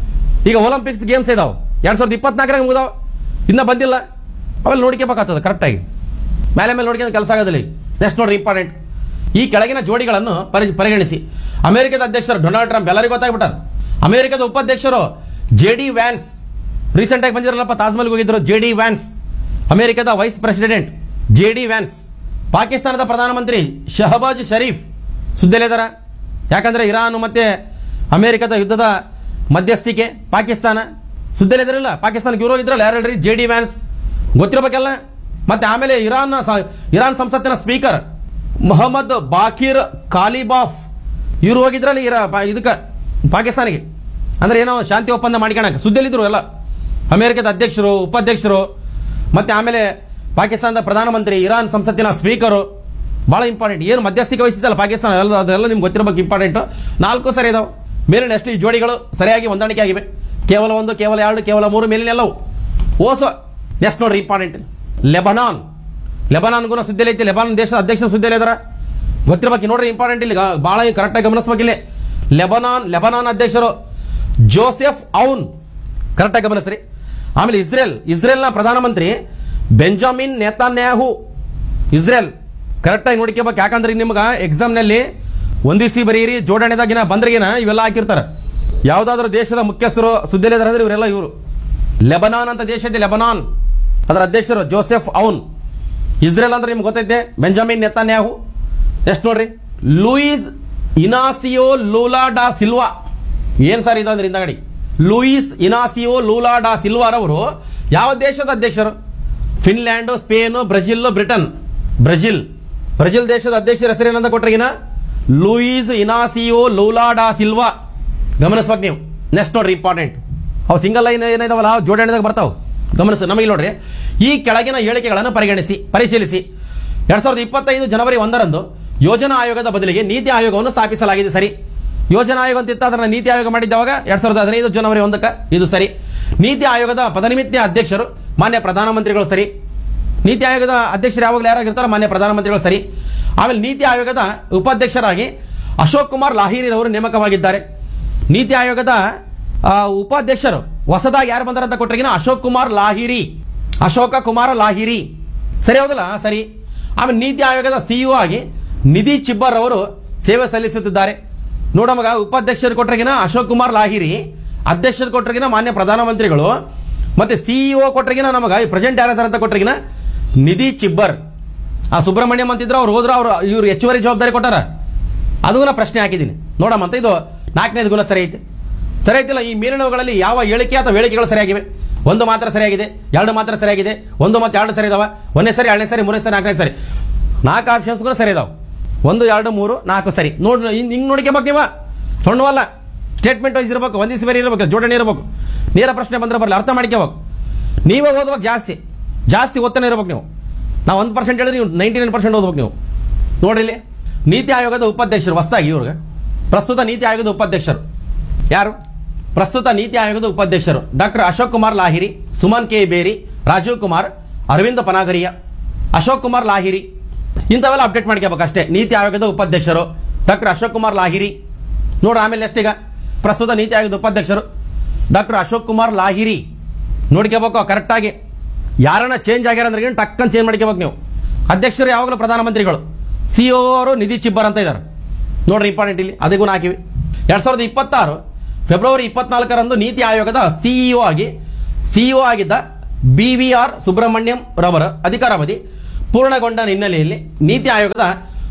ಈಗ ಒಲಿಂಪಿಕ್ಸ್ ಗೇಮ್ಸ್ ಇದಾವೆ ಎರಡು ಸಾವಿರದ ಇಪ್ಪತ್ನಾಲ್ಕರಾಗ ಮುಗಿದಾವೆ ಇನ್ನೂ ಬಂದಿಲ್ಲ ಅವೆಲ್ಲ ನೋಡ್ಕೋಬೇಕಾಗ್ತದೆ ಕರೆಕ್ಟಾಗಿ ಮೇಲೆ ಮೇಲೆ ನೋಡ್ಕೊಂಡು ಕೆಲಸ ಆಗೋದಿಲ್ಲ ನೆಕ್ಸ್ಟ್ ನೋಡ್ರಿ ಇಂಪಾರ್ಟೆಂಟ್ ಈ ಕೆಳಗಿನ ಜೋಡಿಗಳನ್ನು ಪರಿ ಪರಿಗಣಿಸಿ ಅಮೆರಿಕದ ಅಧ್ಯಕ್ಷರು ಡೊನಾಲ್ಡ್ ಟ್ರಂಪ್ ಎಲ್ಲರಿಗೂ ಗೊತ್ತಾಗ್ಬಿಟ್ಟಾರ ಅಮೆರಿಕದ ಉಪಾಧ್ಯಕ್ಷರು ಜೆ ಡಿ ವ್ಯಾನ್ಸ್ ರೀಸೆಂಟ್ ಆಗಿ ಬಂದಿರಲ್ಲಪ್ಪ ತಾಜ್ಮಹಲ್ ಹೋಗಿದ್ರು ಜೆ ಡಿ ವ್ಯಾನ್ಸ್ ಅಮೆರಿಕದ vice president J D Vance ಪಾಕಿಸ್ತಾನದ ಪ್ರಧಾನಮಂತ್ರಿ ಶಹಬಾಜ್ ಶರೀಫ್ ಸುದ್ದಿಯಲ್ಲಿದ್ದಾರ ಯಾಕಂದ್ರೆ ಇರಾನ್ ಮತ್ತೆ ಅಮೆರಿಕದ ಯುದ್ಧದ ಮಧ್ಯಸ್ಥಿಕೆ ಪಾಕಿಸ್ತಾನ ಸುದ್ದಿಯಲ್ಲಿದ್ದಾರಲ್ಲ ಪಾಕಿಸ್ತಾನಕ್ಕೆ ಇವರು ಇದ್ರಲ್ಲ ಯಾರು ಹೇಳ್ರಿ ಜೆ ಡಿ ವ್ಯಾನ್ಸ್ ಗೊತ್ತಿರಬೇಕಲ್ಲ ಮತ್ತೆ ಆಮೇಲೆ ಇರಾನ್ ಸ- ಇರಾನ್ ಸಂಸತ್ತಿನ ಸ್ಪೀಕರ್ ಮೊಹಮ್ಮದ್ ಬಾಕಿರ್ ಕಾಲಿಬಾಫ್ ಇವರು ಹೋಗಿದ್ರಲ್ಲಿ ಇರ ಪಾ- ಇದಕ್ಕ ಪಾಕಿಸ್ತಾನಿಗೆ ಅಂದ್ರೆ ಏನೋ ಶಾಂತಿ ಒಪ್ಪಂದ ಮಾಡ್ಕೊಳಕ್ಕೆ ಸುದ್ದಿಯಲ್ಲಿದ್ರು ಎಲ್ಲ ಅಮೆರಿಕದ ಅಧ್ಯಕ್ಷರು ಉಪಾಧ್ಯಕ್ಷರು ಮತ್ತೆ ಆಮೇಲೆ ಪಾಕಿಸ್ತಾನದ ಪ್ರಧಾನಮಂತ್ರಿ ಇರಾನ್ ಸಂಸತ್ತಿನ ಸ್ಪೀಕರು ಬಹಳ ಇಂಪಾರ್ಟೆಂಟ್ ಏನು ಮಧ್ಯಸ್ಥಿಕೆ ವಹಿಸಿದಲ್ಲ ಪಾಕಿಸ್ತಾನ ಎಲ್ಲ ಅದೆಲ್ಲ ನಿಮ್ಗೆ ಗೊತ್ತಿರಬೇಕು ಇಂಪಾರ್ಟೆಂಟ್ ನಾಲ್ಕು ಸರಿ ಇದಾವೆ ಮೇಲಿನ ಎಷ್ಟು ಈ ಜೋಡಿಗಳು ಸರಿಯಾಗಿ ಹೊಂದಾಣಿಕೆ ಆಗಿವೆ ಕೇವಲ ಒಂದು ಕೇವಲ ಎರಡು ಕೇವಲ ಮೂರು ಮೇಲಿನೆಲ್ಲವು ಓಸೋ ನೆಕ್ಸ್ಟ್ ನೋಡ್ರಿ ಇಂಪಾರ್ಟೆಂಟ್ ಲೆಬನಾನ್ ಲೆಬನಾನ್ಗೂ ಸುದ್ದಿಯಲ್ಲಿ ಐತಿ ಲೆಬನಾನ್ ದೇಶದ ಅಧ್ಯಕ್ಷ ಸುದ್ದಿಯಲ್ಲಿ ಇದಾರ ಗೊತ್ತಿರ್ಬೇಕು ನೋಡ್ರಿ ಇಂಪಾರ್ಟೆಂಟ್ ಇಲ್ಲಿ ಗ- ಬಹಳ ಕರೆಕ್ಟಾಗಿ ಗಮನಿಸ್ಬೇಕಿಲ್ಲಿ ಲೆಬನಾನ್ ಲೆಬನಾನ್ ಅಧ್ಯಕ್ಷರು ಜೋಸೆಫ್ ಔನ್ ಕರೆಕ್ಟಾಗಿ ಗಮನಿಸ್ರಿ ಆಮೇಲೆ ಇಸ್ರೇಲ್ ಇಸ್ರೇಲ್ನ ಪ್ರಧಾನಮಂತ್ರಿ ಬೆಂಜಾಮಿನ್ ನೇತಾನ್ಯಾಹು ಇಸ್ರೇಲ್ ಕರೆಕ್ಟಾಗಿ ನೋಡ್ಕೋಬೇಕು ಯಾಕಂದ್ರೆ ನಿಮ್ಗೆ ಎಕ್ಸಾಮ್ನಲ್ಲಿ ಒಂದಿಸಿ ಬರೀರಿ ಜೋಡಣೆದಾಗಿನ ಬಂದ್ರಿಗಿನ ಇವೆಲ್ಲ ಹಾಕಿರ್ತಾರೆ ಯಾವುದಾದ್ರೂ ದೇಶದ ಮುಖ್ಯಸ್ಥರು ಸುದ್ದಿಲಿದ್ದಾರೆ ಅಂದ್ರೆ ಇವರೆಲ್ಲ ಇವರು ಲೆಬನಾನ್ ಅಂತ ದೇಶ ಇದೆ ಲೆಬನಾನ್ ಅದರ ಅಧ್ಯಕ್ಷರು ಜೋಸೆಫ್ ಔನ್ ಇಸ್ರೇಲ್ ಅಂದ್ರೆ ನಿಮ್ಗೆ ಗೊತ್ತೈತೆ ಬೆಂಜಾಮಿನ್ ನೆತಾನ್ಯಾಹು ಎಷ್ಟು ನೋಡ್ರಿ ಲೂಯಿಸ್ ಇನಾಸಿಯೋ ಲೂಲಾ ಡಾ ಸಿಲ್ವಾ ಏನ್ ಸರ್ ಇದು ಅಂದ್ರೆ ಹಿಂದಗಡಿ ಲೂಯಿಸ್ ಇನಾಸಿಯೋ ಲೂಲಾ ಡಾ ಸಿಲ್ವಾರವರು ಯಾವ ದೇಶದ ಅಧ್ಯಕ್ಷರು Finland Spain Brazil Britain Brazil Brazil ದೇಶದ ಅಧ್ಯಕ್ಷರ ಹೆಸರೇನಂತ ಕೊಟ್ರಿಗಿನ ಲೂಯಿಸ್ ಇನಾಸಿಯೋ ಲೂಲಾ ಡಾ ಸಿಲ್ವಾ ಗಮನಿಸ್ಬೇಕು ನೀವು ನೆಕ್ಸ್ಟ್ ನೋಡ್ರಿ ಇಂಪಾರ್ಟೆಂಟ್ ಅವು ಸಿಂಗಲ್ ಲೈನ್ ಏನಿದಾವಲ್ಲ ಅವು ಜೋಡಣೆದಾಗ ಬರ್ತಾವ ಗಮನಿಸಿ ನಮಗೆ ನೋಡ್ರಿ ಈ ಕೆಳಗಿನ ಹೇಳಿಕೆಗಳನ್ನು ಪರಿಗಣಿಸಿ ಪರಿಶೀಲಿಸಿ ಎರಡ್ ಸಾವಿರದ ಇಪ್ಪತ್ತೈದು ಜನವರಿ ಒಂದರಂದು ಯೋಜನಾ ಆಯೋಗದ ಬದಲಿಗೆ ನೀತಿ ಆಯೋಗವನ್ನು ಸ್ಥಾಪಿಸಲಾಗಿದೆ ಸರಿ ಯೋಜನಾ ಆಯೋಗ ಅಂತ ಇತ್ತು ಅದನ್ನ ನೀತಿ ಆಯೋಗ ಮಾಡಿದ್ದವಾಗ ಎರಡ್ ಸಾವಿರದ ಹದಿನೈದು ಜನವರಿ ಒಂದಕ್ಕೆ ಇದು ಸರಿ ನೀತಿ ಆಯೋಗದ ಪದನಿಮಿತ್ಯ ಅಧ್ಯಕ್ಷರು ಮಾನ್ಯ ಪ್ರಧಾನಮಂತ್ರಿಗಳು ಸರಿ ನೀತಿ ಆಯೋಗದ ಅಧ್ಯಕ್ಷರು ಯಾವಾಗಲೂ ಯಾರಾಗಿರ್ತಾರೋ ಮಾನ್ಯ ಪ್ರಧಾನಮಂತ್ರಿಗಳು ಸರಿ ಆಮೇಲೆ ನೀತಿ ಆಯೋಗದ ಉಪಾಧ್ಯಕ್ಷರಾಗಿ ಅಶೋಕ್ ಕುಮಾರ್ ಲಾಹಿರಿ ಅವರು ನೇಮಕವಾಗಿದ್ದಾರೆ ನೀತಿ ಆಯೋಗದ ಆ, ಉಪಾಧ್ಯಕ್ಷರು ಹೊಸದಾಗಿ ಯಾರು ಬಂದಾರ ಅಂತ ಕೊಟ್ಟರಿಗಿನ ಅಶೋಕ್ ಕುಮಾರ್ ಲಾಹಿರಿ ಅಶೋಕ ಕುಮಾರ್ ಲಾಹಿರಿ ಸರಿ ಹೌದಲ್ಲ ಸರಿ ಆಮೇಲೆ ನೀತಿ ಆಯೋಗದ ಸಿಇಒ ಆಗಿ ನಿಧಿ ಚಿಬ್ಬರ್ ಅವರು ಸೇವೆ ಸಲ್ಲಿಸುತ್ತಿದ್ದಾರೆ ನೋಡಮಗ ಉಪಾಧ್ಯಕ್ಷರು ಕೊಟ್ಟರಿಗಿನ ಅಶೋಕ್ ಕುಮಾರ್ ಲಾಹಿರಿ ಅಧ್ಯಕ್ಷರು ಕೊಟ್ಟರಿಗಿನ ಮಾನ್ಯ ಪ್ರಧಾನಮಂತ್ರಿಗಳು ಮತ್ತೆ ಸಿಇಒ ಕೊಟ್ಟರಿಗಿನ ನಮಗ ಪ್ರೆಸೆಂಟ್ ಯಾರಿದ್ದಾರೆ ಅಂತ ಕೊಟ್ಟರಿಗಿನ ನಿಧಿ ಚಿಬ್ಬರ್ ಆ ಸುಬ್ರಹ್ಮಣ್ಯಂ ಅಂತಿದ್ರು ಅವ್ರು ಹೋದ್ರು ಅವ್ರು ಇವ್ರು ಹೆಚ್ಚುವರಿ ಜವಾಬ್ದಾರಿ ಕೊಟ್ಟಾರ ಅದು ನಾ ಪ್ರಶ್ನೆ ಹಾಕಿದ್ದೀನಿ ನೋಡಮ್ಮ ಅಂತ ಇದು ನಾಲ್ಕನೇದು ಗುಣ ಸರಿ ಐತೆ ಸರಿ ಐತಿಲ್ಲ ಈ ಮೇಲಿನವುಗಳಲ್ಲಿ ಯಾವ ಹೇಳಿಕೆ ಅಥವಾ ಹೇಳಿಕೆಗಳು ಸರಿಯಾಗಿವೆ ಒಂದು ಮಾತ್ರ ಸರಿಯಾಗಿದೆ ಎರಡು ಮಾತ್ರ ಸರಿಯಾಗಿದೆ ಒಂದು ಮತ್ತು ಎರಡು ಸರಿ ಇದಾವ ಒಂದನೇ ಸರಿ ಎರಡನೇ ಸರಿ ಮೂರನೇ ಸರಿ ನಾಲ್ಕನೇ ಸರಿ ನಾಲ್ಕು ಆಪ್ಷನ್ಸ್ಗಳು ಸರಿ ಇದಾವೆ ಒಂದು ಎರಡು ಮೂರು ನಾಲ್ಕು ಸರಿ ನೋಡಿ ಹಿಂಗೆ ನೋಡ್ಕೋಬೇಕು ನೀವು ಸಣ್ಣವಲ್ಲ ಸ್ಟೇಟ್ಮೆಂಟ್ ವೈಸ್ ಇರಬೇಕು ಒಂದಿಸಿ ಬೇರೆ ಇರಬೇಕು ಜೋಡಣೆ ಇರಬೇಕು ನೇರ ಪ್ರಶ್ನೆ ಬಂದ್ರೆ ಬರಲ್ಲ ಅರ್ಥ ಮಾಡ್ಕೋಬೇಕು ನೀವೇ ಓದ್ಬೇಕು ಜಾಸ್ತಿ ಜಾಸ್ತಿ ಓದ್ತಾನೆ ಇರ್ಬೇಕು ನೀವು ನಾವು ಒಂದು ಪರ್ಸೆಂಟ್ ಹೇಳಿದ್ರೆ ನೀವು ನೈಂಟಿ ನೈನ್ ಪರ್ಸೆಂಟ್ ಓದ್ಬೇಕು ನೀವು ನೋಡ್ರಿ ಇಲ್ಲಿ ನೀತಿ ಆಯೋಗದ ಉಪಾಧ್ಯಕ್ಷರು ಹೊಸದಾಗಿ ಇವ್ರಿಗೆ ಪ್ರಸ್ತುತ ನೀತಿ ಆಯೋಗದ ಉಪಾಧ್ಯಕ್ಷರು ಯಾರು ಪ್ರಸ್ತುತ ನೀತಿ ಆಯೋಗದ ಉಪಾಧ್ಯಕ್ಷರು ಡಾಕ್ಟರ್ ಅಶೋಕ್ ಕುಮಾರ್ ಲಾಹಿರಿ ಸುಮನ್ ಕೆ ಬೇರಿ ರಾಜೀವ್ ಕುಮಾರ್ ಅರವಿಂದ ಪನಾಗರಿಯ ಅಶೋಕ್ ಕುಮಾರ್ ಲಾಹಿರಿ ಇಂಥವೆಲ್ಲ ಅಪ್ಡೇಟ್ ಮಾಡ್ಕೋಬೇಕು ಅಷ್ಟೇ ನೀತಿ ಆಯೋಗದ ಉಪಾಧ್ಯಕ್ಷರು ಡಾಕ್ಟರ್ ಅಶೋಕ್ ಕುಮಾರ್ ಲಾಹಿರಿ ನೋಡ್ರಿ ಆಮೇಲೆ ಎಷ್ಟೀಗ ಪ್ರಸ್ತುತ ನೀತಿ ಆಯೋಗದ ಉಪಾಧ್ಯಕ್ಷರು ಡಾಕ್ಟರ್ ಅಶೋಕ್ ಕುಮಾರ್ ಲಾಹಿರಿ ನೋಡ್ಕೋಬೇಕು ಕರೆಕ್ಟಾಗಿ ಯಾರನ್ನ ಚೇಂಜ್ ಆಗ್ಯಾರ ಅಂದ್ರೆ ಟಕ್ಕನ್ ಚೇಂಜ್ ಮಾಡ್ಕೋಬೇಕು ನೀವು ಅಧ್ಯಕ್ಷರು ಯಾವಾಗಲೂ ಪ್ರಧಾನಮಂತ್ರಿಗಳು ಸಿಒ ಅವರು ನಿಧಿ ಚಿಬ್ಬರ್ ಅಂತ ಇದ್ದಾರೆ ನೋಡ್ರಿ ಇಂಪಾರ್ಟೆಂಟ್ ಇಲ್ಲಿ ಅದಕ್ಕೂ ಹಾಕಿವಿ ಎರಡ್ ಸಾವಿರದ ಇಪ್ಪತ್ತಾರು ಫೆಬ್ರವರಿ ಇಪ್ಪತ್ನಾಲ್ಕರಂದು ನೀತಿ ಆಯೋಗದ ಸಿಇಒ ಆಗಿ ಸಿಇಒ ಆಗಿದ್ದ ಬಿ ವಿ ಆರ್ ಸುಬ್ರಹ್ಮಣ್ಯಂ ರವರ ಅಧಿಕಾರಾವಧಿ ಪೂರ್ಣಗೊಂಡ ಹಿನ್ನೆಲೆಯಲ್ಲಿ ನೀತಿ ಆಯೋಗದ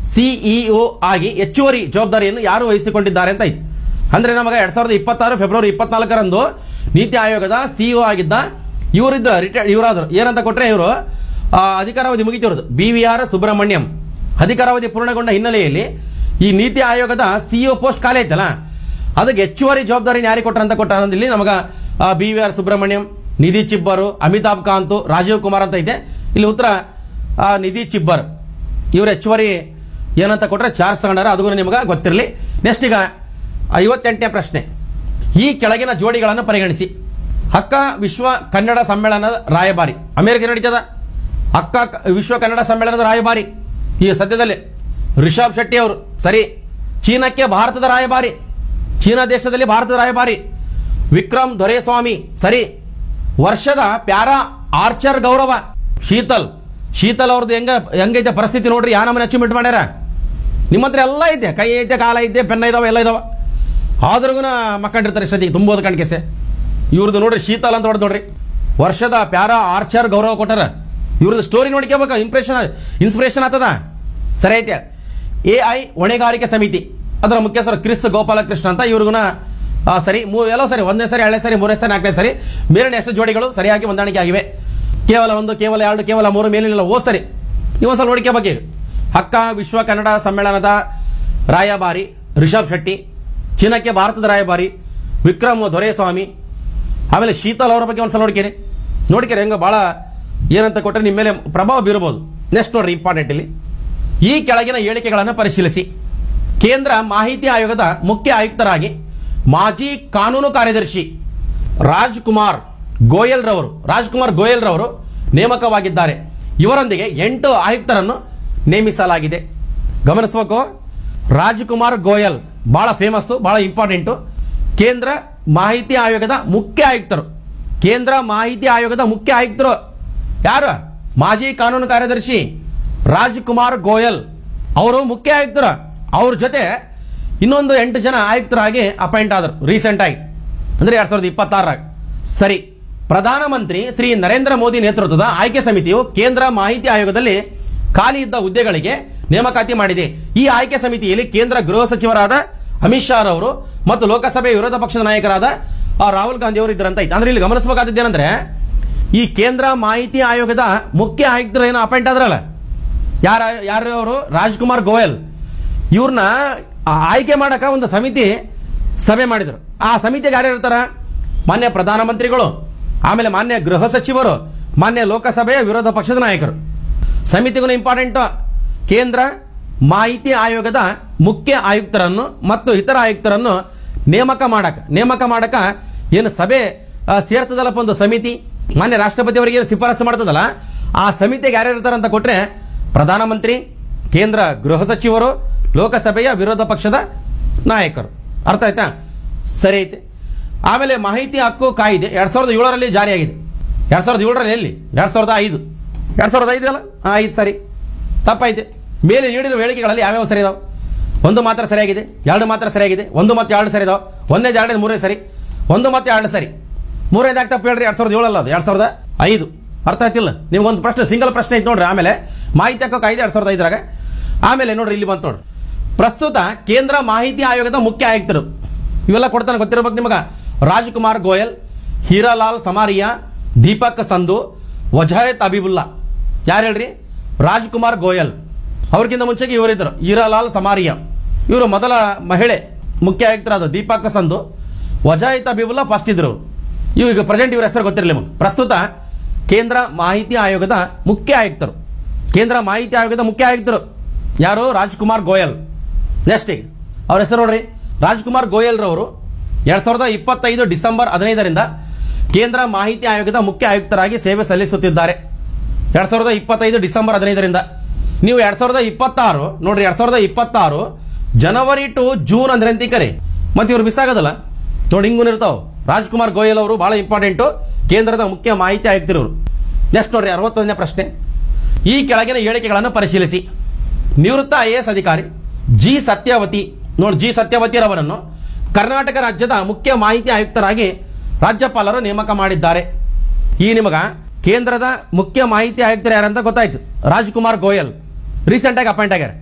ಸಿಇಒ ಆಗಿ ಹೆಚ್ಚುವರಿ ಜವಾಬ್ದಾರಿಯನ್ನು ಯಾರು ವಹಿಸಿಕೊಂಡಿದ್ದಾರೆ ಅಂತ ಐತಿ ಅಂದ್ರೆ ನಮಗೆ ಎರಡ್ ಸಾವಿರದ ಇಪ್ಪತ್ತಾರು ಫೆಬ್ರವರಿ ಇಪ್ಪತ್ನಾಲ್ಕರಂದು ನೀತಿ ಆಯೋಗದ ಸಿಇಒ ಆಗಿದ್ದ ಇವರಿದ್ದ ರಿಟೈರ್ಡ್ ಇವರಾದ್ರು ಏನಂತ ಕೊಟ್ರೆ ಇವರು ಅಧಿಕಾರಾವಧಿ ಮುಗಿತಿರೋದು ಬಿ ವಿ ಆರ್ ಸುಬ್ರಹ್ಮಣ್ಯಂ ಅಧಿಕಾರಾವಧಿ ಪೂರ್ಣಗೊಂಡ ಹಿನ್ನೆಲೆಯಲ್ಲಿ ಈ ನೀತಿ ಆಯೋಗದ ಸಿಇಒ ಪೋಸ್ಟ್ ಖಾಲಿ ಐತಲ್ಲ ಅದಕ್ಕೆ ಹೆಚ್ಚುವರಿ ಜವಾಬ್ದಾರಿ ಯಾರಿಗೆ ಕೊಟ್ರ ಅಂತ ಕೊಟ್ಟ ಇಲ್ಲಿ ನಮಗ B V R Subrahmanyam Nidhi Chhibber Amitabh Kant Rajiv Kumar ಅಂತ ಐತೆ ಇಲ್ಲಿ ಉತ್ತರ ಆ, ನಿಧಿ ಚಿಬ್ಬರ್ ಇವ್ರ ಹೆಚ್ಚುವರಿ ಏನಂತ ಕೊಟ್ರೆ ಚಾರ್ಜ್ ತಗೊಂಡಾರ ಅದು ನಿಮಗೆ ಗೊತ್ತಿರಲಿ ನೆಕ್ಸ್ಟ್ ಈಗ ಐವತ್ತೆಂಟನೇ ಪ್ರಶ್ನೆ ಈ ಕೆಳಗಿನ ಜೋಡಿಗಳನ್ನು ಪರಿಗಣಿಸಿ ಅಕ್ಕ ವಿಶ್ವ ಕನ್ನಡ ಸಮ್ಮೇಳನದ ರಾಯಭಾರಿ ಅಮೆರಿಕ ನಡೀತದ ಅಕ್ಕ ಕ- ವಿಶ್ವ ಕನ್ನಡ ಸಮ್ಮೇಳನದ ರಾಯಭಾರಿ ಈ ಸದ್ಯದಲ್ಲಿ ರಿಷಬ್ ಶೆಟ್ಟಿ ಅವರು ಸರಿ ಚೀನಾಕ್ಕೆ ಭಾರತದ ರಾಯಭಾರಿ ಚೀನಾ ದೇಶದಲ್ಲಿ ಭಾರತದ ರಾಯಭಾರಿ ವಿಕ್ರಮ್ ದೊರೆಸ್ವಾಮಿ ಸರಿ ವರ್ಷದ ಪ್ಯಾರಾ ಆರ್ಚರ್ ಗೌರವ ಶೀತಲ್ ಶೀತಲ್ ಅವ್ರದ್ದು ಹೆಂಗ ಹೆಂಗೈತೆ ಪರಿಸ್ಥಿತಿ ನೋಡ್ರಿ ಯಾ ನಮ್ಮನ್ನ ಅಚೀವ್ಮೆಂಟ್ ಮಾಡ್ಯಾರ ನಿಮ್ಮ ಹತ್ರ ಎಲ್ಲ ಐತೆ ಕೈ ಐತೆ ಕಾಲ ಐತೆ ಪೆನ್ ಇದಾವೆ ಎಲ್ಲ ಇದಾವೆ ಆದ್ರೂ ಮಕ್ಕಂಡಿರ್ತಾರೆ ಸದ್ಯಕ್ಕೆ ತುಂಬೋದು ಕಣ್ಕೆಸೆ ಇವ್ರದ್ದು ನೋಡ್ರಿ ಶೀತಲ್ ಅಂತ ಹೊಡೆದು ನೋಡ್ರಿ ವರ್ಷದ ಪ್ಯಾರಾ ಆರ್ಚರ್ ಗೌರವ ಕೊಟ್ಟಾರ ಇವ್ರದ್ದು ಸ್ಟೋರಿ ನೋಡ್ಕೋಬೇಕು ಇಂಪ್ರೆಷನ್ ಇನ್ಸ್ಪಿರೇಷನ್ ಆಗ್ತದ ಸರಿ ಐತೆ ಎ ಐ ಹೊಣೆಗಾರಿಕೆ ಸಮಿತಿ ಅದರ ಮುಖ್ಯಸ್ಥರು ಕ್ರಿಸ್ ಗೋಪಾಲಕೃಷ್ಣ ಅಂತ ಇವ್ರಿಗುನ ಆ, ಸರಿ ಮೂ ಎಲ್ಲ ಸರಿ ಒಂದನೇ ಸರಿ ಎರಡನೇ ಸರಿ ಮೂರನೇ ಸರಿ ನಾಲ್ಕನೇ ಸರಿ ಮೇಲಿನ ಎಷ್ಟು ಜೋಡಿಗಳು ಸರಿಯಾಗಿ ಹೊಂದಾಣಿಕೆ ಆಗಿವೆ ಕೇವಲ ಒಂದು ಕೇವಲ ಎರಡು ಕೇವಲ ಮೂರು ಮೇಲಿನ ಓ ಸರಿ ನೀವು ಸಲ ನೋಡ್ಕೋಬೇಕು ಹಕ್ಕ ವಿಶ್ವ ಕನ್ನಡ ಸಮ್ಮೇಳನದ ರಾಯಭಾರಿ ರಿಷಬ್ ಶೆಟ್ಟಿ ಚೀನಾಕ್ಕೆ ಭಾರತದ ರಾಯಭಾರಿ ವಿಕ್ರಮ್ ದೊರೆಸ್ವಾಮಿ ಆಮೇಲೆ ಶೀತಲ್ ಅವರ ಬಗ್ಗೆ ಒಂದ್ಸಲ ನೋಡ್ಕೇರಿ ನೋಡ್ಕೇರಿ ಹೆಂಗ ಬಹಳ ಏನಂತ ಕೊಟ್ಟರೆ ನಿಮ್ಮ ಮೇಲೆ ಪ್ರಭಾವ ಬೀರಬಹುದು ನೆಕ್ಸ್ಟ್ ನೋಡ್ರಿ ಇಂಪಾರ್ಟೆಂಟ್ ಇಲ್ಲಿ ಈ ಕೆಳಗಿನ ಹೇಳಿಕೆಗಳನ್ನು ಪರಿಶೀಲಿಸಿ ಕೇಂದ್ರ ಮಾಹಿತಿ ಆಯೋಗದ ಮುಖ್ಯ ಆಯುಕ್ತರಾಗಿ ಮಾಜಿ ಕಾನೂನು ಕಾರ್ಯದರ್ಶಿ ರಾಜ್ ಕುಮಾರ್ ಗೋಯಲ್ ರವರು ರಾಜ್ಕುಮಾರ್ ಗೋಯಲ್ ರವರು ನೇಮಕವಾಗಿದ್ದಾರೆ ಇವರೊಂದಿಗೆ ಎಂಟು ಆಯುಕ್ತರನ್ನು ನೇಮಿಸಲಾಗಿದೆ ಗಮನಿಸಬೇಕು ರಾಜ್ಕುಮಾರ್ ಗೋಯಲ್ ಬಹಳ ಫೇಮಸ್ ಬಹಳ ಇಂಪಾರ್ಟೆಂಟು ಕೇಂದ್ರ ಮಾಹಿತಿ ಆಯೋಗದ ಮುಖ್ಯ ಆಯುಕ್ತರು ಕೇಂದ್ರ ಮಾಹಿತಿ ಆಯೋಗದ ಮುಖ್ಯ ಆಯುಕ್ತರು ಯಾರು ಮಾಜಿ ಕಾನೂನು ಕಾರ್ಯದರ್ಶಿ ರಾಜ್ಕುಮಾರ್ ಗೋಯಲ್ ಅವರು ಮುಖ್ಯ ಆಯುಕ್ತರು ಅವ್ರ ಜೊತೆ ಇನ್ನೊಂದು ಎಂಟು ಜನ ಆಯುಕ್ತರಾಗಿ ಅಪಾಯಿಂಟ್ ಆದರು ರೀಸೆಂಟ್ ಆಗಿ ಅಂದ್ರೆ ಎರಡ್ ಸಾವಿರದ ಇಪ್ಪತ್ತಾರರಾಗ ಸರಿ ಪ್ರಧಾನಮಂತ್ರಿ ಶ್ರೀ ನರೇಂದ್ರ ಮೋದಿ ನೇತೃತ್ವದ ಆಯ್ಕೆ ಸಮಿತಿಯು ಕೇಂದ್ರ ಮಾಹಿತಿ ಆಯೋಗದಲ್ಲಿ ಖಾಲಿ ಇದ್ದ ಹುದ್ದೆಗಳಿಗೆ ನೇಮಕಾತಿ ಮಾಡಿದೆ ಈ ಆಯ್ಕೆ ಸಮಿತಿಯಲ್ಲಿ ಕೇಂದ್ರ ಗೃಹ ಸಚಿವರಾದ ಅಮಿತ್ ಶಾ ಅವರು ಮತ್ತು ಲೋಕಸಭೆ ವಿರೋಧ ಪಕ್ಷದ ನಾಯಕರಾದ ಆ, ರಾಹುಲ್ ಗಾಂಧಿ ಅವರು ಇದ್ರಂತ ಐತೆ ಅಂದ್ರೆ ಇಲ್ಲಿ ಗಮನಿಸಬೇಕಾದದ್ದೇನೆಂದ್ರೆ ಈ ಕೇಂದ್ರ ಮಾಹಿತಿ ಆಯೋಗದ ಮುಖ್ಯ ಆಯುಕ್ತರು ಏನು ಅಪಾಯಿಂಟ್ ಆದ್ರಲ್ಲ ಯಾರ ಯಾರು ಅವರು ರಾಜ್ಕುಮಾರ್ ಗೋಯಲ್ ಇವ್ರನ್ನ ಆಯ್ಕೆ ಮಾಡಕ ಒಂದು ಸಮಿತಿ ಸಭೆ ಮಾಡಿದ್ರು ಆ ಸಮಿತಿಗೆ ಯಾರು ಇರ್ತಾರ ಮಾನ್ಯ ಪ್ರಧಾನಮಂತ್ರಿಗಳು ಆಮೇಲೆ ಮಾನ್ಯ ಗೃಹ ಸಚಿವರು ಮಾನ್ಯ ಲೋಕಸಭೆಯ ವಿರೋಧ ಪಕ್ಷದ ನಾಯಕರು ಸಮಿತಿಗೂ ಇಂಪಾರ್ಟೆಂಟ್ ಕೇಂದ್ರ ಮಾಹಿತಿ ಆಯೋಗದ ಮುಖ್ಯ ಆಯುಕ್ತರನ್ನು ಮತ್ತು ಇತರ ಆಯುಕ್ತರನ್ನು ನೇಮಕ ಮಾಡಕ ನೇಮಕ ಮಾಡಕ ಏನು ಸಭೆ ಆ, ಸೇರ್ತದಲ್ಲಪ್ಪ ಒಂದು ಸಮಿತಿ ಮಾನ್ಯ ರಾಷ್ಟ್ರಪತಿ ಅವರಿಗೆ ಏನು ಶಿಫಾರಸು ಮಾಡ್ತದಲ್ಲ ಆ ಸಮಿತಿಗೆ ಯಾರ್ಯಾರು ಇರ್ತಾರೆ ಅಂತ ಕೊಟ್ರೆ ಪ್ರಧಾನಮಂತ್ರಿ ಕೇಂದ್ರ ಗೃಹ ಸಚಿವರು ಲೋಕಸಭೆಯ ವಿರೋಧ ಪಕ್ಷದ ನಾಯಕರು ಅರ್ಥ ಆಯ್ತಾ ಸರಿ ಐತೆ ಆಮೇಲೆ ಮಾಹಿತಿ ಹಕ್ಕು ಕಾಯ್ದೆ ಎರಡ್ ಸಾವಿರದ ಏಳರಲ್ಲಿ ಜಾರಿಯಾಗಿದೆ ಎರಡ್ ಸಾವಿರದ ಏಳರಲ್ಲಿ ಎಲ್ಲಿ ಎರಡ್ ಸಾವಿರದ ಐದು ಎರಡ್ ಸಾವಿರದ ಐದು ಅಲ್ಲ ಹಾಂ ಐದು ಸರಿ ತಪ್ಪೈತೆ ಮೇಲೆ ನೀಡಿದ ಹೇಳಿಕೆಗಳಲ್ಲಿ ಯಾವ್ಯಾವ ಸರಿ ಇದಾವೆ ಒಂದು ಮಾತ್ರ ಸರಿಯಾಗಿದೆ ಎರಡು ಮಾತ್ರ ಸರಿಯಾಗಿದೆ ಒಂದು ಮತ್ತೆ ಎರಡು ಸರಿ ಇದಾವೆ ಒಂದೇ ಎರಡನೇ ಮೂರನೇ ಸರಿ ಒಂದು ಮತ್ತೆ ಎರಡು ಸರಿ ಮೂರನೇದಾಗಿ ತಪ್ಪು ಹೇಳ್ರಿ ಎರಡ್ ಸಾವಿರದ ಏಳಲ್ಲ ಅದು ಎರಡ್ ಸಾವಿರದ ಐದು ಅರ್ಥ ಆಯ್ತಿಲ್ಲ ನಿಮ್ಗೊಂದು ಪ್ರಶ್ನೆ ಸಿಂಗಲ್ ಪ್ರಶ್ನೆ ಐತೆ ನೋಡ್ರಿ ಆಮೇಲೆ ಮಾಹಿತಿ ಹಕ್ಕು ಕಾಯ್ದೆ ಎರಡ್ ಸಾವಿರದ ಐದರಾಗ ಆಮೇಲೆ ನೋಡ್ರಿ ಇಲ್ಲಿ ಬಂತು ನೋಡ್ರಿ ಪ್ರಸ್ತುತ ಕೇಂದ್ರ ಮಾಹಿತಿ ಆಯೋಗದ ಮುಖ್ಯ ಆಯುಕ್ತರು ಇವೆಲ್ಲ ಕೊಡ್ತಾನೆ ಗೊತ್ತಿರಬೇಕು ನಿಮಗ ರಾಜ್ಕುಮಾರ್ ಗೋಯಲ್ ಹೀರಾಲಾಲ್ ಸಮಾರಿಯಾ ದೀಪಕ್ ಸಂಧು ವಜಾಯತ್ ಅಬಿಬುಲ್ಲಾ ಯಾರು ಹೇಳ್ರಿ ರಾಜ್ಕುಮಾರ್ ಗೋಯಲ್ ಅವ್ರಿಗಿಂತ ಮುಂಚೆಗೆ ಇವರಿದ್ದರು ಹೀರಾಲಾಲ್ ಸಮಾರಿಯಾ ಇವರು ಮೊದಲ ಮಹಿಳೆ ಮುಖ್ಯ ಆಯುಕ್ತರಾದ ದೀಪಕ್ ಸಂಧು ವಜಾಯತ್ ಅಬಿಬುಲ್ಲಾ ಫಸ್ಟ್ ಇದ್ರು ಇವು ಈಗ ಪ್ರೆಸೆಂಟ್ ಇವ್ರ ಹೆಸರು ಗೊತ್ತಿರಲಿ ನಿಮಗೆ ಪ್ರಸ್ತುತ ಕೇಂದ್ರ ಮಾಹಿತಿ ಆಯೋಗದ ಮುಖ್ಯ ಆಯುಕ್ತರು ಕೇಂದ್ರ ಮಾಹಿತಿ ಆಯೋಗದ ಮುಖ್ಯ ಆಯುಕ್ತರು ಯಾರು ರಾಜ್ಕುಮಾರ್ ಗೋಯಲ್ ನೆಕ್ಸ್ಟ್ ಈಗ ಅವ್ರ ಹೆಸರು ನೋಡ್ರಿ ರಾಜ್ಕುಮಾರ್ ಗೋಯಲ್ ರವರು ಎರಡ್ ಸಾವಿರದ ಇಪ್ಪತ್ತೈದು ಡಿಸೆಂಬರ್ ಹದಿನೈದರಿಂದ ಕೇಂದ್ರ ಮಾಹಿತಿ ಆಯೋಗದ ಮುಖ್ಯ ಆಯುಕ್ತರಾಗಿ ಸೇವೆ ಸಲ್ಲಿಸುತ್ತಿದ್ದಾರೆ ಎರಡ್ ಸಾವಿರದ ಇಪ್ಪತ್ತೈದು ಡಿಸೆಂಬರ್ ಹದಿನೈದರಿಂದ ನೀವು ಎರಡ್ ಸಾವಿರದ ಇಪ್ಪತ್ತಾರು ನೋಡ್ರಿ ಎರಡ್ ಸಾವಿರದ ಇಪ್ಪತ್ತಾರು ಜನವರಿ ಟು ಜೂನ್ ಅಂದ್ರೆ ಅಂತಿಕರಿ ಮತ್ತೆ ಇವ್ರು ಮಿಸ್ ಆಗೋದಲ್ಲ ನೋಡಿ ಹಿಂಗೂ ಇರ್ತಾವ ರಾಜ್ಕುಮಾರ್ ಗೋಯಲ್ ಅವರು ಬಹಳ ಇಂಪಾರ್ಟೆಂಟು ಕೇಂದ್ರದ ಮುಖ್ಯ ಮಾಹಿತಿ ಆಯುಕ್ತರು ಇವ್ರು. ನೆಕ್ಸ್ಟ್ ನೋಡ್ರಿ ಅರವತ್ತೊಂದನೇ ಪ್ರಶ್ನೆ ಈ ಕೆಳಗಿನ ಹೇಳಿಕೆಗಳನ್ನು ಪರಿಶೀಲಿಸಿ ನಿವೃತ್ತ ಐ ಎಸ್ ಅಧಿಕಾರಿ ಜಿ ಸತ್ಯವತಿ ನೋಡಿ ಜಿ ಸತ್ಯವತಿ ರವರನ್ನು ಕರ್ನಾಟಕ ರಾಜ್ಯದ ಮುಖ್ಯ ಮಾಹಿತಿ ಆಯುಕ್ತರಾಗಿ ರಾಜ್ಯಪಾಲರು ನೇಮಕ ಮಾಡಿದ್ದಾರೆ ಈ ನಿಮಗ ಕೇಂದ್ರದ ಮುಖ್ಯ ಮಾಹಿತಿ ಆಯುಕ್ತರು ಯಾರಂತ ಗೊತ್ತಾಯ್ತು ರಾಜ್ಕುಮಾರ್ ಗೋಯಲ್ ರೀಸೆಂಟ್ ಆಗಿ ಅಪಾಯಿಂಟ್ ಆಗ್ಯಾರ